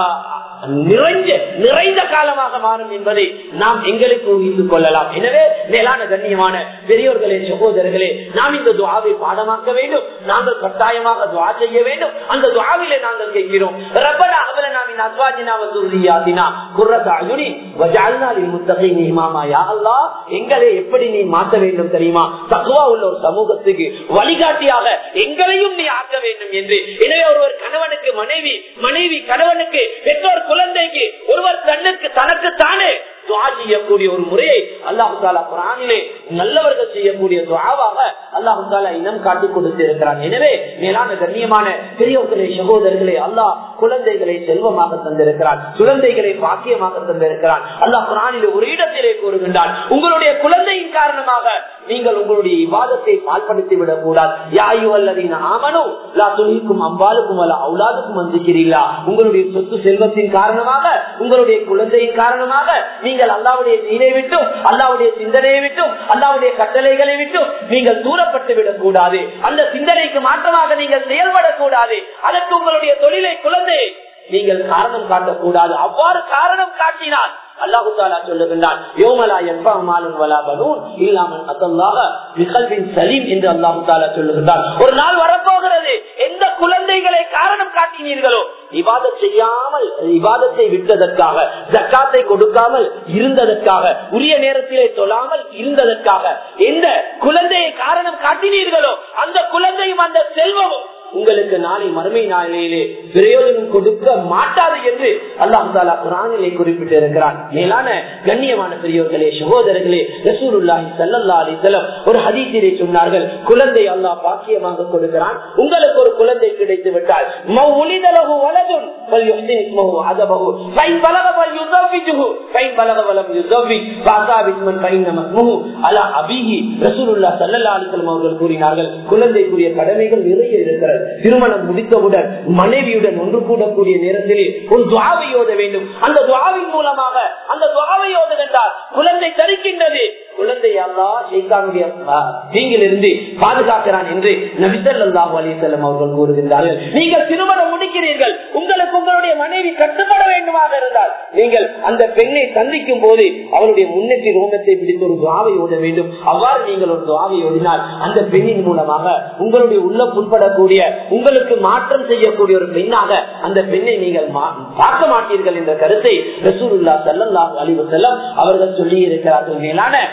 Speaker 2: நிறைஞ்ச நிறைந்த காலமாக மாறும் என்பதை நாம் எங்களுக்கு ஊகித்துக் கொள்ளலாம் எனவே மேலான கண்ணியமான பெரியோர்களே சகோதரர்களே நாம் இந்த துவாவை பாடமாக்க வேண்டும் நாங்கள் கட்டாயமாக துவா செய்ய வேண்டும் அந்த துவாவிலே நாங்கள் கேட்கிறோம் ரப்பனா அவல நாமின் அத்வாஜினா வசூரியாதினா குர்ரதாயுனி வஜால்னாலில் முத்தகை நீமாமா யா அல்லா எங்களை எப்படி நீ மாற்ற வேண்டும் தெரியுமா தக்குவா உள்ள ஒரு சமூகத்துக்கு வழிகாட்டியாக எங்களையும் நீ ஆக்க வேண்டும் என்று எனவே ஒருவர் கணவனுக்கு மனைவி மனைவி கணவனுக்கு பெற்றோர் குழந்தைக்கு ஒருவர் தன்னுக்கு தனக்கு தானே துவா செய்யக்கூடிய ஒரு முறையை அல்லாஹு தாலா குரானிலே நல்லவர்கள் செய்யக்கூடிய துவாவாக அல்லாஹு தாலா இனம் காட்டி கொடுத்து இருக்கிறான் எனவே மேலான கண்ணியமான பெரியவர்களே சகோதரர்களே அல்லாஹ் குழந்தைகளை செல்வமாக தந்திருக்கிறான் குழந்தைகளை பாக்கியமாக தந்திருக்கிறான் அல்லாஹ் குரானிலே ஒரு இடத்திலே கூறுகின்றான் உங்களுடைய குழந்தையின் காரணமாக நீங்கள் உங்களுடைய விவாதத்தை பால்படுத்தி விடக் கூடாது யாயு அல்லதின் ஆமனும் லா துணிக்கும் அம்பாலுக்கும் அல்ல அவுலாதுக்கும் வந்திருக்கிறீர்களா உங்களுடைய சொத்து செல்வத்தின் காரணமாக உங்களுடைய குழந்தையின் காரணமாக நீங்கள் அல்லாவுடைய நீரை விட்டும் அல்லாவுடைய சிந்தனையை விட்டும் அல்லாவுடைய கட்டளைகளை விட்டும் நீங்கள் தூரப்பட்டு விடக் கூடாது அந்த சிந்தனைக்கு மாற்றமாக நீங்கள் செயல்படக்கூடாது அதற்கு உங்களுடைய தொழிலை குழந்தையை நீங்கள் காரணம் காட்டக்கூடாது அவ்வாறு காரணம் காட்டினால் அல்லாஹு தாலா சொல்லுகின்றான் யோமலா எப்பா மாலும் வலா பலூன் இல்லாமல் அத்தல்லாக நிகழ்வின் சலீம் என்று அல்லாஹு தாலா சொல்லுகின்றான் ஒரு நாள் வரப்போகிறது எந்த குழந்தைகளை காரணம் காட்டினீர்களோ இவாதம் செய்யாமல் இவாதத்தை விட்டதற்காக ஜக்காத்தை கொடுக்காமல் இருந்ததற்காக உரிய நேரத்திலே தொழாமல் இருந்ததற்காக எந்த குழந்தையை காரணம் காட்டினீர்களோ அந்த குழந்தையும் அந்த செல்வமும் உங்களுக்கு நாளை மறுமை நாளிலே பிரயோஜனம் கொடுக்க மாட்டாது என்று அல்லாஹ் தாலா குரானிலே குறிப்பிட்டு இருக்கிறான் மேலான கண்ணியமான பெரியோர்களே சகோதரர்களே ரசூலுல்லாஹி சல்லல்லா அலிசல்லம் ஒரு ஹதீசிலே சொன்னார்கள் குழந்தை அல்லாஹ் பாக்கியமாக கொடுக்கிறான் உங்களுக்கு ஒரு குழந்தை கிடைத்து விட்டால் மௌலிதலகு வலதுன் فليحسن اسمه عذبه فإن بلغ فليزوجه فإن بلغ ولم يزوج فأصاب اسما فإنما اسمه على أبيه رسول الله صلى الله عليه وسلم அவர்கள் கூறினார்கள் குழந்தைக்குரிய கடமைகள் நிறைய இருக்கிறது திருமணம் முடித்தவுடன் மனைவியுடன் ஒன்று கூடக்கூடிய நேரத்திலே ஒரு துவாவை ஓத வேண்டும் அந்த துவாவின் மூலமாக அந்த துவாவை ஓதுகின்றார் குழந்தை தரிக்கின்றது குழந்தை அல்லா ஷெய்கானுடைய தீங்கிலிருந்து பாதுகாக்கிறான் என்று நபிசல்லாஹு அலிசல்லம் அவர்கள் கூறுகின்றார்கள் நீங்கள் திருமணம் முடிக்கிறீர்கள் உங்களுக்கு உங்களுடைய மனைவி கட்டுப்பட வேண்டுமாக இருந்தால் நீங்கள் அந்த பெண்ணை சந்திக்கும் போது அவருடைய முன்னேற்றி ரோமத்தை பிடித்து ஒரு துவாவை ஓத வேண்டும் அவ்வாறு நீங்கள் ஒரு துவாவை ஓதினால் அந்த பெண்ணின் மூலமாக உங்களுடைய உள்ள புண்படக்கூடிய உங்களுக்கு மாற்றம் செய்யக்கூடிய ஒரு பெண்ணாக அந்த பெண்ணை நீங்கள் பார்க்க மாட்டீர்கள் என்ற கருத்தை ரசூலுல்லா சல்லாஹ் அலிவசல்லம் அவர்கள் சொல்லி இருக்கிறார்கள் மேலான கண்ணிய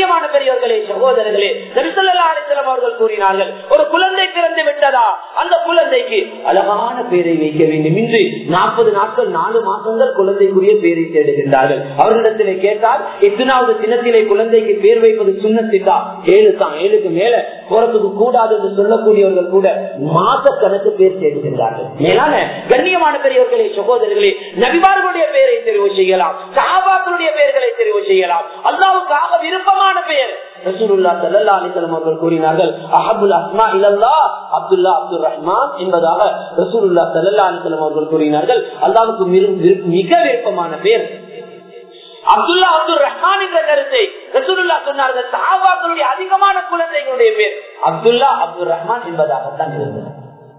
Speaker 2: கண்ணியமான பெரியவர்களே சகோதரர்களே நபிசல்லா அலிசலம் அவர்கள் கூறினார்கள் ஒரு குழந்தை பிறந்து விட்டதா அந்த குழந்தைக்கு அழகான பேரை வைக்க வேண்டும் இன்று நாற்பது நாட்கள் நாலு மாசங்கள் குழந்தைக்குரிய பேரை தேடுகின்றார்கள் அவர்களிடத்திலே கேட்டால் எத்தனாவது தினத்திலே குழந்தைக்கு பேர் வைப்பது சுண்ணத்திட்டா ஏழு தான் ஏழுக்கு மேல போறதுக்கு கூடாது என்று சொல்லக்கூடியவர்கள் கூட மாச கணக்கு பேர் தேடுகின்றார்கள் மேலான கண்ணியமான பெரியவர்களே சகோதரர்களே நபிமார்களுடைய பெயரை தெரிவு செய்யலாம் சஹாபாக்களுடைய பெயர்களை தெரிவு செய்யலாம் அல்லாவுக்காக விருப்பமான பெயர் ரசூலுல்லா சல்லா அலிசலம் அவர்கள் கூறினார்கள் அஹபுல் அஸ்மா இல்லல்லா அப்துல்லா அப்துல் ரஹ்மான் என்பதாக ரசூலுல்லா சல்லா அலிசலம் அவர்கள் கூறினார்கள் அல்லாவுக்கு மிக விருப்பமான பெயர் அப்துல்லா அப்துல் ரஹ்மான் என்ற கருத்தை ரசூலுல்லா சொன்னார்கள் சஹாபாக்களுடைய அதிகமான குழந்தைகளுடைய பேர் அப்துல்லா அப்துல் ரஹ்மான் என்பதாகத்தான் இருந்தது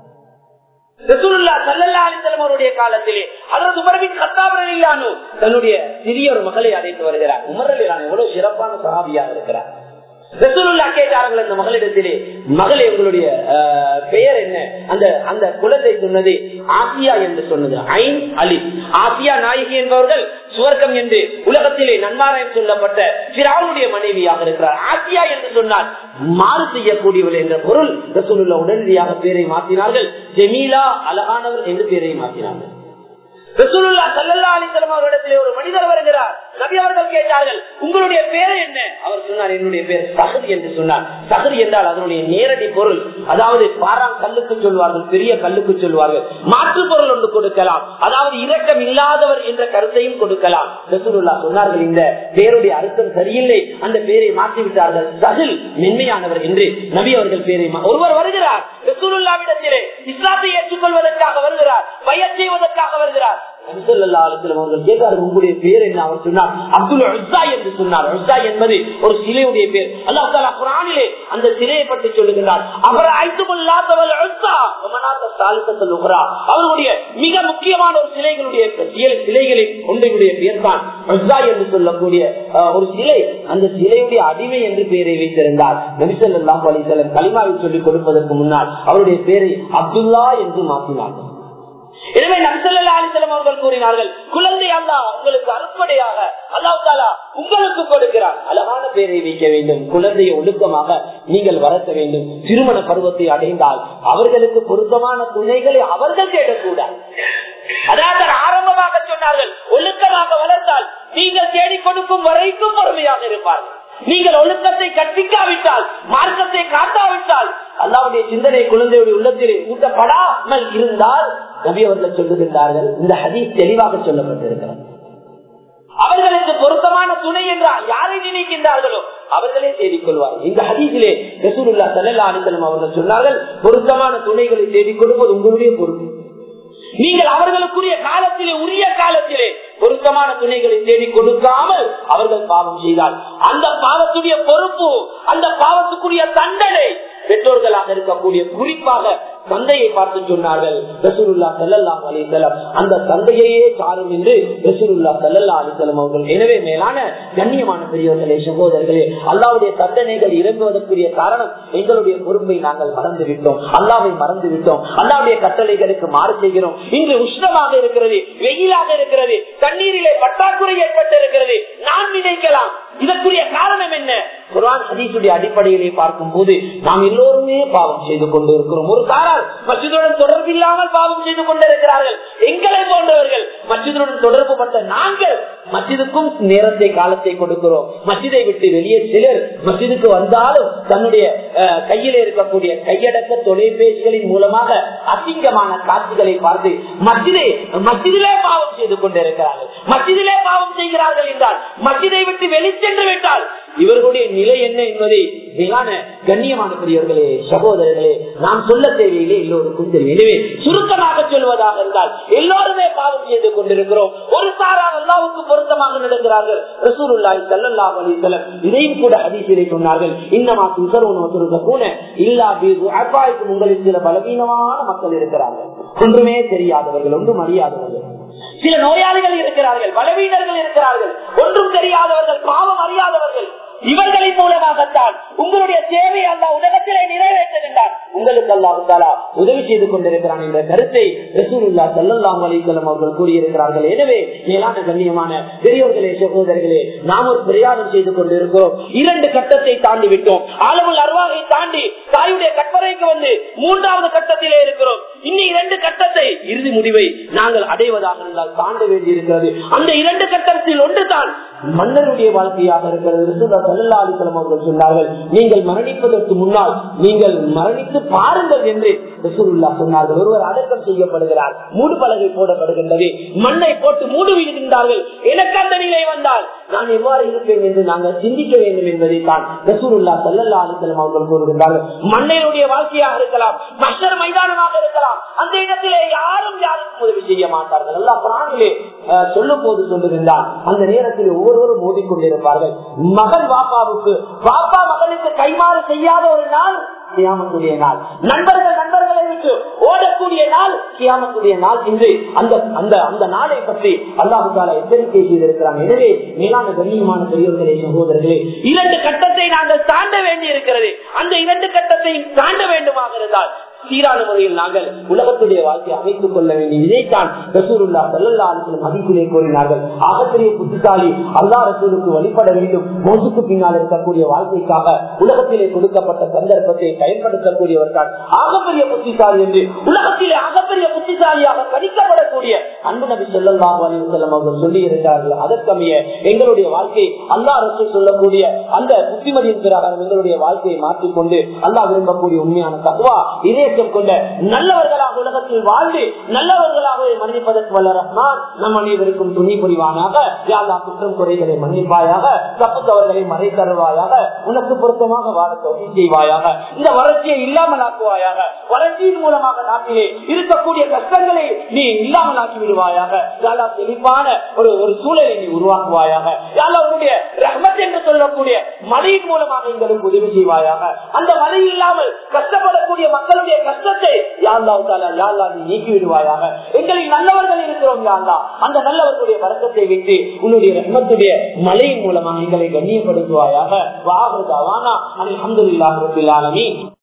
Speaker 2: அவருடைய காலத்திலே அல்லது உமர்வின் கத்தாபரன் தன்னுடைய சிறிய ஒரு மகளை அழைத்து வருகிறார் உமரில் எவ்வளவு சிறப்பான சகாபியாக இருக்கிறார் ரசூலுல்லா கேட்டார்கள் அந்த மகளிடத்திலே மகளே உங்களுடைய பெயர் என்ன அந்த அந்த குழந்தை சொன்னது ஆசியா என்று சொன்னது ஐன் அலி ஆசியா நாயகி என்பவர்கள் சுவர்க்கம் என்று உலகத்திலே நன்மாராயம் சொல்லப்பட்ட சிறாவுடைய மனைவியாக இருக்கிறார் ஆசியா என்று சொன்னால் மாறு செய்யக்கூடியவள் என்ற பொருள் ரசூலுல்லா உடனடியாக பேரை மாற்றினார்கள் ஜெமீலா அழகானவர் என்று பேரை மாற்றினார்கள் ரசூலுல்லா சல்லல்லா அலிசலம் அவரிடத்திலே ஒரு மனிதர் வருகிறார் நபி அவர்கள் கேட்டார்கள் உங்களுடைய பேர் என்ன அவர் சொன்னார் என்னுடைய பேர் சகரி என்று சொன்னார் சகரி என்றால் அதனுடைய நேரடி பொருள் அதாவது பாராங் கல்லுக்கு சொல்வார்கள் பெரிய கல்லுக்கு சொல்வார்கள் மாற்று பொருள் ஒன்று கொடுக்கலாம் அதாவது இரக்கம் இல்லாதவர் என்ற கருத்தையும் கொடுக்கலாம் ரசூலுல்லா சொன்னார்கள் இந்த பேருடைய அர்த்தம் சரியில்லை அந்த பேரை மாற்றி விட்டார்கள் சகில் மென்மையானவர் என்று நபி அவர்கள் பேரை ஒருவர் வருகிறார் ரசூலுல்லாவிடத்திலே இஸ்லாத்தை ஏற்றுக்கொள்வதற்காக வருகிறார் பயன் செய்வதற்காக வருகிறார் அவர்கள் கேட்டார் உங்களுடைய பேர் என்ன அவர் சொன்னார் அப்துல் அஸ்ஸா என்று சொன்னார் அஸ்ஸா என்பது ஒரு சிலையுடைய பேர் அல்லா தாலா குரானிலே அந்த சிலையை பற்றி சொல்லுகின்றார் அவர் ஐத்துமுல்லாத்தவள் அஸ்ஸா அவர்களுடைய மிக முக்கியமான ஒரு சிலைகளுடைய சிலைகளில் ஒன்றையுடைய பேர் தான் அஸ்ஸா என்று சொல்லக்கூடிய ஒரு சிலை அந்த சிலையுடைய அடிமை என்று பெயரை வைத்திருந்தார் நபிசல்லாஹ் அலிசல்லம் களிமாவை சொல்லிக் கொடுப்பதற்கு முன்னால் அவருடைய பேரை அப்துல்லா என்று மாற்றினார்கள் எனவே நம்சல்லா அலிசலம் அவர்கள் கூறினார்கள் குழந்தை அல்லா உங்களுக்கு அறுப்படையாக அல்லாஹாலா உங்களுக்கு கொடுக்கிறார் அழகான பேரை வைக்க வேண்டும் குழந்தையை ஒழுக்கமாக நீங்கள் வளர்க்க வேண்டும் திருமண பருவத்தை அடைந்தால் அவர்களுக்கு பொருத்தமான துணைகளை அவர்கள் தேடக்கூடாது அதாவது ஆரம்பமாக சொன்னார்கள் ஒழுக்கமாக வளர்த்தால் நீங்கள் தேடி கொடுக்கும் வரைக்கும் பொறுமையாக இருப்பார்கள் நீங்கள் ஒழுக்கத்தை கற்பிக்காவிட்டால் மார்க்கத்தை காட்டாவிட்டால் அல்லாவுடைய சிந்தனை குழந்தையுடைய உள்ளத்திலே ஊட்டப்படாமல் இருந்தால் நபி அவர்கள் சொல்லுகின்றார்கள் இந்த ஹதீஸ் தெளிவாக சொல்லப்பட்டிருக்கிறது அவர்களுக்கு பொருத்தமான துணை என்றால் யாரை நினைக்கின்றார்களோ அவர்களே தேடிக் கொள்வார்கள் இந்த ஹதீஸிலே ரசூலுல்லா சல்லா அலிசலம் அவர்கள் சொன்னார்கள் பொருத்தமான துணைகளை தேடிக் கொடுப்பது உங்களுடைய பொறுப்பு நீங்கள் அவர்களுக்குரிய காலத்திலே உரிய காலத்திலே பொருத்தமான துணைகளை தேடி கொடுக்காமல் அவர்கள் பாவம் செய்தால் அந்த பாவத்துடைய பொறுப்பு அந்த பாவத்துக்குரிய தண்டனை பெற்றோர்களாக இருக்கக்கூடிய குறிப்பாக தந்தையை பார்த்து சொன்னார்கள் ரசூலுல்லா சல்லல்லா அலிசலம் அந்த தந்தையே சாரும் என்று ரசூலுல்லா சல்லல்லா அலிசலம் அவர்கள் எனவே மேலான கண்ணியமான பெரியவர்களே சகோதரர்களே அல்லாவுடைய தண்டனைகள் இறங்குவதற்குரிய காரணம் எங்களுடைய பொறுப்பை நாங்கள் மறந்து விட்டோம் அல்லாவை மறந்து விட்டோம் அல்லாவுடைய கட்டளைகளுக்கு மாறு செய்கிறோம் இன்று உஷ்ணமாக இருக்கிறது வெயிலாக இருக்கிறது தண்ணீரிலே பற்றாக்குறை ஏற்பட்டு இருக்கிறது நான் நினைக்கலாம் இதற்குரிய காரணம் என்ன குரான் ஹதீசுடைய அடிப்படையிலே பார்க்கும் போது நாம் எல்லோருமே பாவம் செய்து கொண்டு இருக்கிறோம் ஒரு காரால் மசிதுடன் தொடர்பு இல்லாமல் பாவம் செய்து கொண்டிருக்கிறார்கள் எங்களை போன்றவர்கள் மசிதுடன் தொடர்பு பட்ட நாங்கள் மசிதுக்கும் நேரத்தை காலத்தை கொடுக்கிறோம் மசிதை விட்டு வெளியே சிலர் மசிதுக்கு வந்தாலும் தன்னுடைய கையில இருக்கக்கூடிய கையடக்க தொலைபேசிகளின் மூலமாக அசிங்கமான காட்சிகளை பார்த்து மசிதை மசிதிலே பாவம் செய்து கொண்டிருக்கிறார்கள் மசிதிலே பாவம் செய்கிறார்கள் என்றால் மசிதை விட்டு வெளிச்சென்று விட்டால் இவர்களுடைய நிலை என்ன என்பதை மிகான கண்ணியமான பெரியவர்களே சகோதரர்களே நாம் சொல்ல தேவையிலே எல்லோருக்கும் தெரியும் எனவே சுருக்கமாக சொல்வதாக இருந்தால் எல்லோருமே பாவம் செய்து கொண்டிருக்கிறோம் ஒரு சாரார் அல்லாவுக்கு பொருத்தமாக நடக்கிறார்கள் ரசூலுல்லாய் சல்லல்லா அலிசலம் இதையும் கூட அதிசயிலை சொன்னார்கள் இன்னமா சுசரவுன கூட இல்லா அப்பாய்க்கும் உங்களில் சில பலவீனமான மக்கள் இருக்கிறார்கள் ஒன்றுமே தெரியாதவர்கள் ஒன்றும் அறியாதவர்கள் சில நோயாளிகள் இருக்கிறார்கள் பலவீனர்கள் இருக்கிறார்கள் ஒன்றும் தெரியாதவர்கள் பாவம் அறியாதவர்கள் இவர்களின் மூலமாகத்தான் உங்களுடைய தேவை அல்ல உலகத்திலே நிறைவேற்றுகின்றார் உங்களுக்கு அல்லாஹாலா உதவி செய்து கொண்டிருக்கிறான் என்ற கருத்தை ரசூலுல்லா சல்லாஹ் அலிசல்லம் அவர்கள் கூறியிருக்கிறார்கள் எனவே மேலான கண்ணியமான பெரியோர்களே சகோதரர்களே நாம் ஒரு பிரயாணம் செய்து கொண்டிருக்கிறோம் இரண்டு கட்டத்தை தாண்டி விட்டோம் ஆலமுல் அருவாகை தாண்டி தாயுடைய கற்பனைக்கு வந்து மூன்றாவது கட்டத்திலே இருக்கிறோம் இன்னும் இரண்டு கட்டத்தை இறுதி முடிவை நாங்கள் அடைவதாக இருந்தால் தாண்ட வேண்டியிருக்கிறது அந்த இரண்டு கட்டத்தில் ஒன்று தான் மன்னருடைய வாழ்க்கையாக இருக்கிறது செல்லாலிசலம் அவர்கள் சொன்னார்கள் நீங்கள் மரணிப்பதற்கு முன்னால் நீங்கள் மரணித்து பாருங்கள் என்று ரசூலுல்லா சொன்னார்கள் ஒருவர் அடக்கம் செய்யப்படுகிறார் மூடு பலகை போடப்படுகின்றது மண்ணை போட்டு மூடு விடுகின்றார்கள் எனக்கு அந்த நிலை வந்தால் நான் எவ்வாறு இருப்பேன் என்று நாங்கள் சிந்திக்க வேண்டும் என்பதை தான் ரசூலுல்லா சல்லல்லா அலிசலம் அவர்கள் கூறுகின்றார்கள் மண்ணையுடைய வாழ்க்கையாக இருக்கலாம் மஷர் மைதானமாக இருக்கலாம் அந்த இடத்திலே யாரும் யாருக்கும் உதவி செய்ய மாட்டார்கள் அல்லா பிராணிலே சொல்லும் போது சொல்லுகின்றார் அந்த நேரத்தில் ஒவ்வொருவரும் மோதிக்கொண்டிருப்பார்கள் மகன் வாப்பாவுக்கு வாப்பா மகனுக்கு கைமாறு செய்யாத ஒரு நாள் கியாமக்கூடிய நாள் நண்பர்கள் நண்பர்களை விட்டு ஓடக்கூடிய நாள் கியாமக்கூடிய நாள் இன்று அந்த அந்த அந்த நாளை பற்றி அல்லாஹால எச்சரிக்கை செய்திருக்கிறான் எனவே மேலான கண்ணியமான பெரியவர்களே சகோதரர்களே இரண்டு கட்டத்தை நாங்கள் தாண்ட வேண்டி இருக்கிறது அந்த இரண்டு கட்டத்தை தாண்ட வேண்டுமாக இருந்தால் சீரான முறையில் நாங்கள் உலகத்துடைய வாழ்க்கையை அமைத்துக் கொள்ள வேண்டிய இதைத்தான் ரசூலுல்லா சல்லல்லா அலிஸ்லம் மதிப்பிலே கூறினார்கள் ஆகப்பெரிய புத்திசாலி அல்லா ரசூலுக்கு வழிபட வேண்டும் மோசுக்கு பின்னால் இருக்கக்கூடிய வாழ்க்கைக்காக உலகத்திலே கொடுக்கப்பட்ட சந்தர்ப்பத்தை பயன்படுத்தக்கூடியவர் தான் ஆகப்பெரிய புத்திசாலி என்று உலகத்திலே ஆகப்பெரிய புத்திசாலியாக கணிக்கப்படக்கூடிய அன்பு நபி சொல்லல்லா அலிவசல்லம் அவர்கள் சொல்லி இருக்கிறார்கள் அதற்கமைய எங்களுடைய வாழ்க்கை அல்லா அரசு சொல்லக்கூடிய அந்த புத்திமதியின் பிரகாரம் எங்களுடைய வாழ்க்கையை மாற்றிக்கொண்டு அல்லா விரும்பக்கூடிய உண்மையான தகுவா இதே இலக்கியம் கொண்ட நல்லவர்களாக உலகத்தில் வாழ்ந்து நல்லவர்களாக மன்னிப்பதற்கு வல்ல ரஹ்மான் நம் அனைவருக்கும் துணி புரிவானாக யாரா குற்றம் குறைகளை மன்னிப்பாயாக தப்பு தவறுகளை மறை தருவாயாக உனக்கு பொருத்தமாக வாழ தொகை செய்வாயாக இந்த வறட்சியை இல்லாமல் ஆக்குவாயாக வறட்சியின் மூலமாக நாட்டிலே இருக்கக்கூடிய கஷ்டங்களை நீ இல்லாமல் ஆக்கி விடுவாயாக யாரா செழிப்பான ஒரு ஒரு சூழலை நீ உருவாக்குவாயாக யாரா உன்னுடைய ரஹ்மத் என்று சொல்லக்கூடிய மழையின் மூலமாக எங்களுக்கு உதவி செய்வாயாக அந்த மழை இல்லாமல் கஷ்டப்படக்கூடிய மக்களுடைய கஷ்டத்தை யாழ்லா யாழ்லா நீ நீக்கி விடுவாயாக எங்களில் நல்லவர்கள் இருக்கிறோம் யாழ்லா அந்த நல்லவர்களுடைய வழக்கத்தை விட்டு உன்னுடைய ரத்னத்துடைய மழையின் மூலமாக எங்களை கண்ணியப்படுத்துவாயாக வாகுதாவானா அலமதுல்லாஹ் ரபில் ஆலமீன்